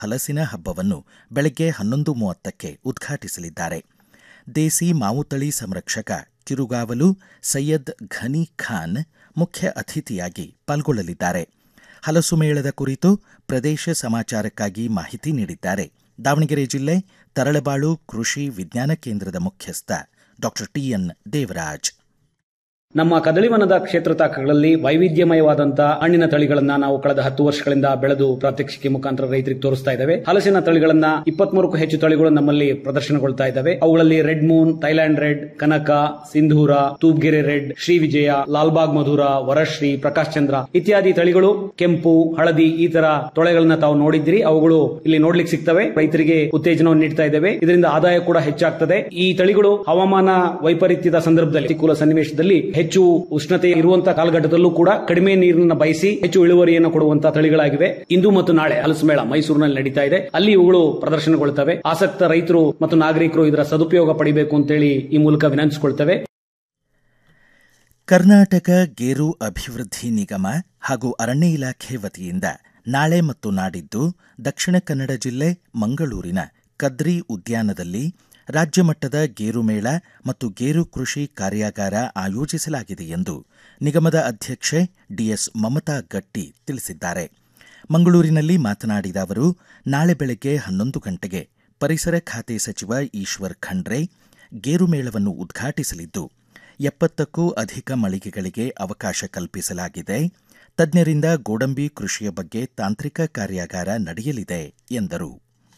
ಹಲಸಿನ ಹಬ್ಬವನ್ನು ಬೆಳಗ್ಗೆ ಹನ್ನೊಂದು ಮೂವತ್ತಕ್ಕೆ ಉದ್ಘಾಟಿಸಲಿದ್ದಾರೆ ದೇಸಿ ಮಾವು ತಳಿ ಸಂರಕ್ಷಕ ಕಿರುಗಾವಲು ಸೈಯದ್ ಘನಿ ಖಾನ್ ಮುಖ್ಯ ಅತಿಥಿಯಾಗಿ ಪಾಲ್ಗೊಳ್ಳಲಿದ್ದಾರೆ ಹಲಸು ಮೇಳದ ಕುರಿತು ಪ್ರದೇಶ ಸಮಾಚಾರಕ್ಕಾಗಿ ಮಾಹಿತಿ ನೀಡಿದ್ದಾರೆ ದಾವಣಗೆರೆ ಜಿಲ್ಲೆ ತರಳಬಾಳು ಕೃಷಿ ವಿಜ್ಞಾನ ಕೇಂದ್ರದ ಮುಖ್ಯಸ್ಥ ಡಾಕ್ಟರ್ ಟಿಎನ್ ದೇವರಾಜ್ ನಮ್ಮ ಕದಳಿವನದ ಕ್ಷೇತ್ರ ತಾಕಗಳಲ್ಲಿ ವೈವಿಧ್ಯಮಯವಾದಂತಹ ಹಣ್ಣಿನ ತಳಿಗಳನ್ನ ನಾವು ಕಳೆದ ಹತ್ತು ವರ್ಷಗಳಿಂದ ಬೆಳೆದು ಪ್ರಾತ್ಯಕ್ಷಿಕೆ ಮುಖಾಂತರ ರೈತರಿಗೆ ತೋರಿಸ್ತಾ ಇದ್ದೇವೆ ಹಲಸಿನ ತಳಿಗಳನ್ನ ಇಪ್ಪತ್ಮೂರಕ್ಕೂ ಹೆಚ್ಚು ತಳಿಗಳು ನಮ್ಮಲ್ಲಿ ಪ್ರದರ್ಶನಗೊಳ್ತಾ ಇದ್ದಾವೆ ಅವುಗಳಲ್ಲಿ red moon Thailand red Kanaka Sindhura Tubagere red Shri Vijaya Lalbagh Madhura Varashree Prakash Chandra ಇತ್ಯಾದಿ ತಳಿಗಳು ಕೆಂಪು ಹಳದಿ ಈ ತರ ತೊಳೆಗಳನ್ನ ತಾವು ನೋಡಿದ್ರಿ ಅವುಗಳು ಇಲ್ಲಿ ನೋಡ್ಲಿಕ್ಕೆ ಸಿಗ್ತವೆ ರೈತರಿಗೆ ಉತ್ತೇಜನವನ್ನು ನೀಡ್ತಾ ಇದ್ದೇವೆ ಇದರಿಂದ ಆದಾಯ ಕೂಡ ಹೆಚ್ಚಾಗ್ತದೆ ಈ ತಳಿಗಳು ಹವಾಮಾನ ವೈಪರೀತ್ಯದ ಸಂದರ್ಭದಲ್ಲಿ ಪ್ರತಿಕೂಲ ಸನ್ನಿವೇಶದಲ್ಲಿ ಹೆಚ್ಚು ಉಷ್ಣತೆ ಇರುವಂತಹ ಕಾಲಘಟ್ಟದಲ್ಲೂ ಕೂಡ ಕಡಿಮೆ ನೀರನ್ನು ಬಯಸಿ ಹೆಚ್ಚು ಇಳುವರಿಯನ್ನು ಕೊಡುವಂತಹ ತಳಿಗಳಾಗಿವೆ ಇಂದು ಮತ್ತು ನಾಳೆ ಹಲಸು ಮೇಳ ಮೈಸೂರಿನಲ್ಲಿ ನಡೀತಾ ಇದೆ ಅಲ್ಲಿ ಇವುಗಳು ಪ್ರದರ್ಶನಗೊಳ್ತವೆ ಆಸಕ್ತ ರೈತರು ಮತ್ತು ನಾಗರಿಕರು ಇದರ ಸದುಪಯೋಗ ಪಡಿಬೇಕು ಅಂತೇಳಿ ಈ ಮೂಲಕ ವಿನಂತಿಸಿಕೊಳ್ತೇವೆ ಕರ್ನಾಟಕ ಗೇರು ಅಭಿವೃದ್ಧಿ ನಿಗಮ ಹಾಗೂ ಅರಣ್ಯ ಇಲಾಖೆ ವತಿಯಿಂದ ನಾಳೆ ಮತ್ತು ನಾಡಿದ್ದು ದಕ್ಷಿಣ ಕನ್ನಡ ಜಿಲ್ಲೆ ಮಂಗಳೂರಿನ ಕದ್ರಿ ಉದ್ಯಾನದಲ್ಲಿ ರಾಜ್ಯ ಮಟ್ಟದ ಗೇರು ಮೇಳ ಮತ್ತು ಗೇರು ಕೃಷಿ ಕಾರ್ಯಾಗಾರ ಆಯೋಜಿಸಲಾಗಿದೆ ಎಂದು ನಿಗಮದ ಅಧ್ಯಕ್ಷೆ ಡಿಎಸ್ ಮಮತಾ ಗಟ್ಟಿ ತಿಳಿಸಿದ್ದಾರೆ ಮಂಗಳೂರಿನಲ್ಲಿ ಮಾತನಾಡಿದ ಅವರು ನಾಳೆ ಬೆಳಗ್ಗೆ ಹನ್ನೊಂದು ಗಂಟೆಗೆ ಪರಿಸರ ಖಾತೆ ಸಚಿವ ಈಶ್ವರ್ ಖಂಡ್ರೆ ಗೇರು ಮೇಳವನ್ನು ಉದ್ಘಾಟಿಸಲಿದ್ದು ಎಪ್ಪತ್ತಕ್ಕೂ ಅಧಿಕ ಮಳಿಗೆಗಳಿಗೆ ಅವಕಾಶ ಕಲ್ಪಿಸಲಾಗಿದೆ ತಜ್ಞರಿಂದ ಗೋಡಂಬಿ ಕೃಷಿಯ ಬಗ್ಗೆ ತಾಂತ್ರಿಕ ಕಾರ್ಯಾಗಾರ ನಡೆಯಲಿದೆ ಎಂದರು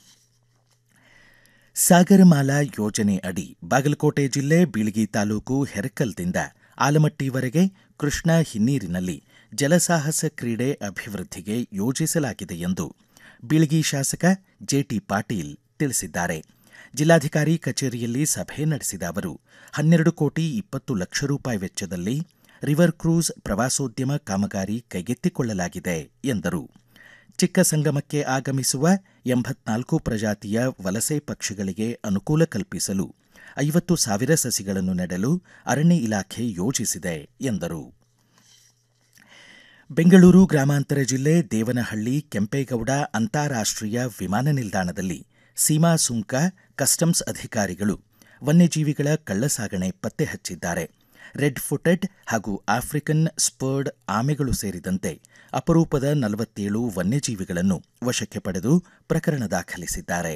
ಸಾಗರಮಾಲಾ ಯೋಜನೆ ಅಡಿ ಬಾಗಲಕೋಟೆ ಜಿಲ್ಲೆ ಬೀಳಗಿ ತಾಲೂಕು ಹೆರಕಲ್ದಿಂದ ಆಲಮಟ್ಟಿವರೆಗೆ ಕೃಷ್ಣಾ ಹಿನ್ನೀರಿನಲ್ಲಿ ಜಲಸಾಹಸ ಕ್ರೀಡೆ ಅಭಿವೃದ್ಧಿಗೆ ಯೋಜಿಸಲಾಗಿದೆ ಎಂದು ಬೀಳಗಿ ಶಾಸಕ ಜೆಟಿ ಪಾಟೀಲ್ ತಿಳಿಸಿದ್ದಾರೆ ಜಿಲ್ಲಾಧಿಕಾರಿ ಕಚೇರಿಯಲ್ಲಿ ಸಭೆ ನಡೆಸಿದ ಅವರು ಹನ್ನೆರಡು ಕೋಟಿ ಇಪ್ಪತ್ತು ಲಕ್ಷ ರೂಪಾಯಿ ವೆಚ್ಚದಲ್ಲಿ ರಿವರ್ ಕ್ರೂಸ್ ಪ್ರವಾಸೋದ್ಯಮ ಕಾಮಗಾರಿ ಕೈಗೆತ್ತಿಕೊಳ್ಳಲಾಗಿದೆ ಎಂದರು ಚಿಕ್ಕ ಸಂಗಮಕ್ಕೆ ಆಗಮಿಸುವ ಎಂಬತ್ನಾಲ್ಕು ಪ್ರಜಾತಿಯ ವಲಸೆ ಪಕ್ಷಿಗಳಿಗೆ ಅನುಕೂಲ ಕಲ್ಪಿಸಲು ಐವತ್ತು ಸಾವಿರ ಸಸಿಗಳನ್ನು ನೆಡಲು ಅರಣ್ಯ ಇಲಾಖೆ ಯೋಜಿಸಿದೆ ಎಂದರು ಬೆಂಗಳೂರು ಗ್ರಾಮಾಂತರ ಜಿಲ್ಲೆ ದೇವನಹಳ್ಳಿ ಕೆಂಪೇಗೌಡ ಅಂತಾರಾಷ್ಟೀಯ ವಿಮಾನ ನಿಲ್ದಾಣದಲ್ಲಿ ಸೀಮಾ ಸುಂಕ ಕಸ್ಟಮ್ಸ್ ಅಧಿಕಾರಿಗಳು ವನ್ಯಜೀವಿಗಳ ಕಳ್ಳಸಾಗಣೆ ಪತ್ತೆ ಹಚ್ಚಿದ್ದಾರೆ ರೆಡ್ ಫುಟೆಡ್ ಹಾಗೂ ಆಫ್ರಿಕನ್ ಸ್ಪರ್ಡ್ ಆಮೆಗಳು ಸೇರಿದಂತೆ ಅಪರೂಪದ ನಲವತ್ತೇಳು ವನ್ಯಜೀವಿಗಳನ್ನು ವಶಕ್ಕೆ ಪಡೆದು ಪ್ರಕರಣ ದಾಖಲಿಸಿದ್ದಾರೆ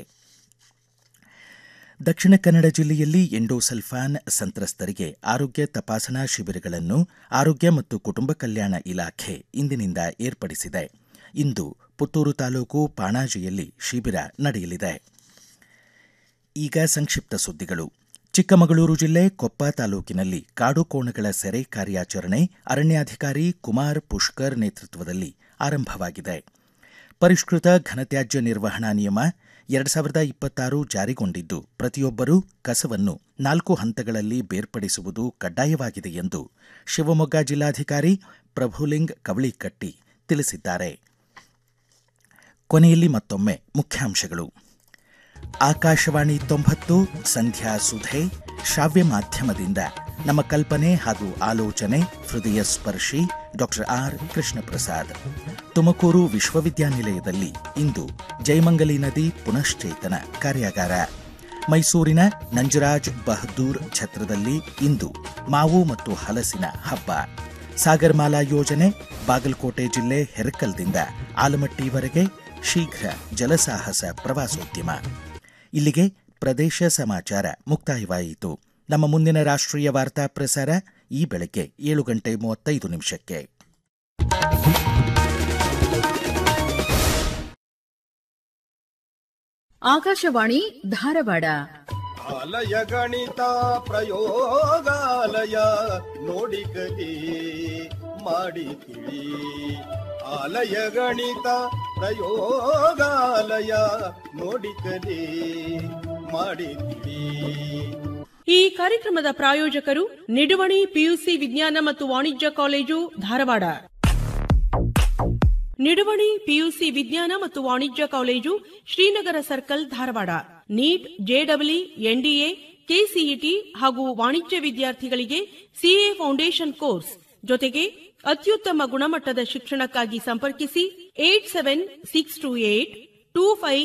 ದಕ್ಷಿಣ ಕನ್ನಡ ಜಿಲ್ಲೆಯಲ್ಲಿ ಎಂಡೋಸಲ್ಫಾನ್ ಸಂತ್ರಸ್ತರಿಗೆ ಆರೋಗ್ಯ ತಪಾಸಣಾ ಶಿಬಿರಗಳನ್ನು ಆರೋಗ್ಯ ಮತ್ತು ಕುಟುಂಬ ಕಲ್ಯಾಣ ಇಲಾಖೆ ಇಂದಿನಿಂದ ಏರ್ಪಡಿಸಿದೆ ಇಂದು ಪುತ್ತೂರು ತಾಲೂಕು ಪಾಣಾಜಿಯಲ್ಲಿ ಶಿಬಿರ ನಡೆಯಲಿದೆ ಈಗ ಸಂಕ್ಷಿಪ್ತ ಸುದ್ದಿಗಳು ಚಿಕ್ಕಮಗಳೂರು ಜಿಲ್ಲೆ ಕೊಪ್ಪ ತಾಲೂಕಿನಲ್ಲಿ ಕಾಡು ಕೋಣಗಳ ಸೆರೆ ಕಾರ್ಯಾಚರಣೆ ಅರಣ್ಯಾಧಿಕಾರಿ ಕುಮಾರ್ ಪುಷ್ಕರ್ ನೇತೃತ್ವದಲ್ಲಿ ಆರಂಭವಾಗಿದೆ ಪರಿಷ್ಕೃತ ಘನತ್ಯಾಜ್ಯ ನಿರ್ವಹಣಾ ನಿಯಮ ಎರಡು ಸಾವಿರದ ಇಪ್ಪತ್ತಾರು ಜಾರಿಗೊಂಡಿದ್ದು ಪ್ರತಿಯೊಬ್ಬರೂ ಕಸವನ್ನು ನಾಲ್ಕು ಹಂತಗಳಲ್ಲಿ ಬೇರ್ಪಡಿಸುವುದು ಕಡ್ಡಾಯವಾಗಿದೆ ಎಂದು ಶಿವಮೊಗ್ಗ ಜಿಲ್ಲಾಧಿಕಾರಿ ಪ್ರಭುಲಿಂಗ್ ಕವಳಿಕಟ್ಟಿ ತಿಳಿಸಿದ್ದಾರೆ ಕೊನೆಯಲ್ಲಿ ಮತ್ತೊಮ್ಮೆ ಮುಖ್ಯಾಂಶಗಳು ಆಕಾಶವಾಣಿ ತೊಂಬತ್ತು ಸಂಧ್ಯಾ ಸುಧೆ ಶ್ರಾವ್ಯ ಮಾಧ್ಯಮದಿಂದ ನಮ್ಮ ಕಲ್ಪನೆ ಹಾಗೂ ಆಲೋಚನೆ ಹೃದಯ ಸ್ಪರ್ಶಿ ಡಾಕ್ಟರ್ ಆರ್ ಕೃಷ್ಣ ಪ್ರಸಾದ್ ತುಮಕೂರು ವಿಶ್ವವಿದ್ಯಾನಿಲಯದಲ್ಲಿ ಇಂದು ಜಯಮಂಗಲಿ ನದಿ ಪುನಶ್ಚೇತನ ಕಾರ್ಯಾಗಾರ ಮೈಸೂರಿನ ನಂಜರಾಜ್ ಬಹದ್ದೂರ್ ಛತ್ರದಲ್ಲಿ ಇಂದು ಮಾವು ಮತ್ತು ಹಲಸಿನ ಹಬ್ಬ ಸಾಗರ್ಮಾಲಾ ಯೋಜನೆ ಬಾಗಲಕೋಟೆ ಜಿಲ್ಲೆ ಹೆರಕಲ್ದಿಂದ ಆಲಮಟ್ಟಿವರೆಗೆ ಶೀಘ್ರ ಜಲಸಾಹಸ ಪ್ರವಾಸೋದ್ಯಮ ಇಲ್ಲಿಗೆ ಪ್ರದೇಶ ಸಮಾಚಾರ ಮುಕ್ತಾಯವಾಯಿತು ನಮ್ಮ ಮುಂದಿನ ರಾಷ್ಟ್ರೀಯ ವಾರ್ತಾ ಪ್ರಸಾರ ಈ ಬೆಳಗ್ಗೆ ಏಳು ಗಂಟೆ ಮೂವತ್ತೈದು ನಿಮಿಷಕ್ಕೆ ಆಕಾಶವಾಣಿ ಧಾರವಾಡ ಆಲಯ ಗಣಿತ ಪ್ರಯೋಗಾಲಯ ನೋಡಿ ಕಲಿ ಮಾಡಿ ತಿಳಿ ಆಲಯ ಗಣಿತ ಪ್ರಯೋಗಾಲಯ ನೋಡಿ ಕಲಿ ಮಾಡಿ ತಿಳಿ ಈ ಕಾರ್ಯಕ್ರಮದ ಪ್ರಾಯೋಜಕರು ನಿಡುವಣಿ ಪಿಯುಸಿ ವಿಜ್ಞಾನ ಮತ್ತು ವಾಣಿಜ್ಯ ಕಾಲೇಜು ಧಾರವಾಡ ನಿಡುವಣಿ ಪಿಯುಸಿ ವಿಜ್ಞಾನ ಮತ್ತು ವಾಣಿಜ್ಯ college Srinagar circle Dharwad NEET ಜೆಡಬ್ಲ್ಇ ಎನ್ಡಿಎ ಕೆಸಿಇಟಿ ಹಾಗೂ ವಾಣಿಜ್ಯ ವಿದ್ಯಾರ್ಥಿಗಳಿಗೆ ಸಿಎ ಫೌಂಡೇಶನ್ ಕೋರ್ಸ್ ಜೊತೆಗೆ ಅತ್ಯುತ್ತಮ ಗುಣಮಟ್ಟದ ಶಿಕ್ಷಣಕ್ಕಾಗಿ ಸಂಪರ್ಕಿಸಿ eight seven six two eight two five